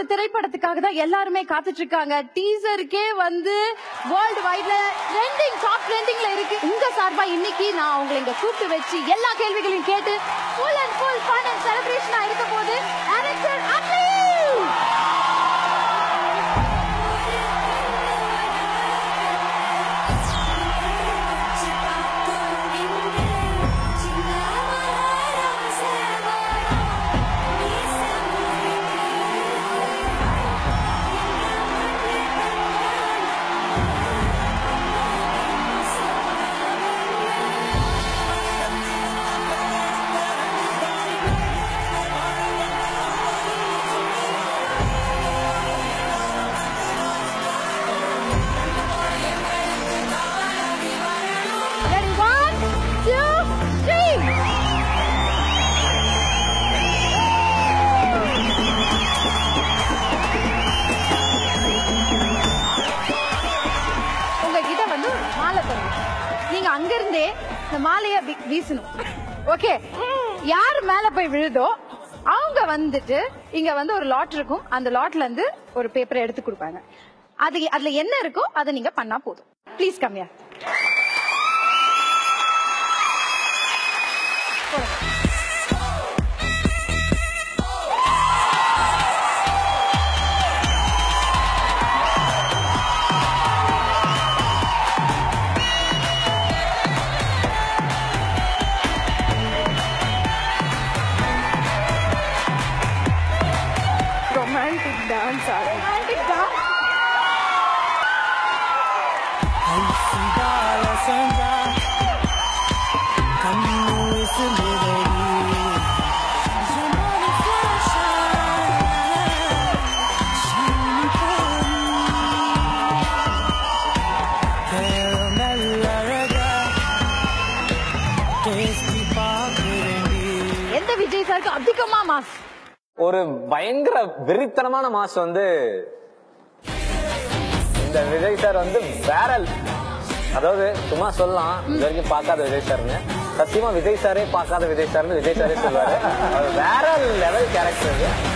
ஒரு திரைப்படத்துக்காக தான் எல்லாருமே காத்துட்டு இருக்காங்க டீசருக்கே வந்து வேர்ல்டு வைட்ல ட்ரெண்டிங் டாப் ட்ரெண்டிங்ல இருக்கு உங்க சார்பா இன்னைக்கு நான் உங்களை இங்க கூப்பிட்டு வச்சு எல்லா கேள்விகளையும் கேட்டு full and full fun and செலிப்ரேஷனா இருக்க போது actor Atlee Ready, one, two, three. உங்ககிட்ட வந்து ஒரு மாலை தரும் நீங்க அங்கிருந்தே இந்த மாலைய வீ- வீசணும் ஓகே யார் மேல போய் விழுதோ அவங்க வந்துட்டு இங்க வந்து ஒரு லாட் இருக்கும் அந்த லாட்ல இருந்து ஒரு பேப்பரை எடுத்து கொடுப்பாங்க அது அதுல என்ன இருக்கோ அதை நீங்க பண்ணா போதும் ப்ளீஸ் கம்மியா ரொமான்டிக் டான்ஸ் ரொமான்டிக் டான்ஸ் ஐசிதால செஞ்சா கண்ணு விசுமுதடி என்னோட ஃபிளாஷா ஷைனி கேரமல் அழகா டேஸ்டி பார்க்குறேன்டி எந்த விஜய் சாருக்கு அதிகமா மாஸ் ஒரு பயங்கர வெறித்தனமான மாஸ் வந்து இந்த விஜய் சார் வந்து வேரல் அதாவது சும்மா சொல்லலாம் இது வரைக்கும் பார்க்காத விஜய் சார்னு சத்தியமா விஜய் சாரே பார்க்காத விஜய் சார்னு விஜய் சாரே சொல்லுவாரு அவர் வேற லெவல் கேரக்டர் இது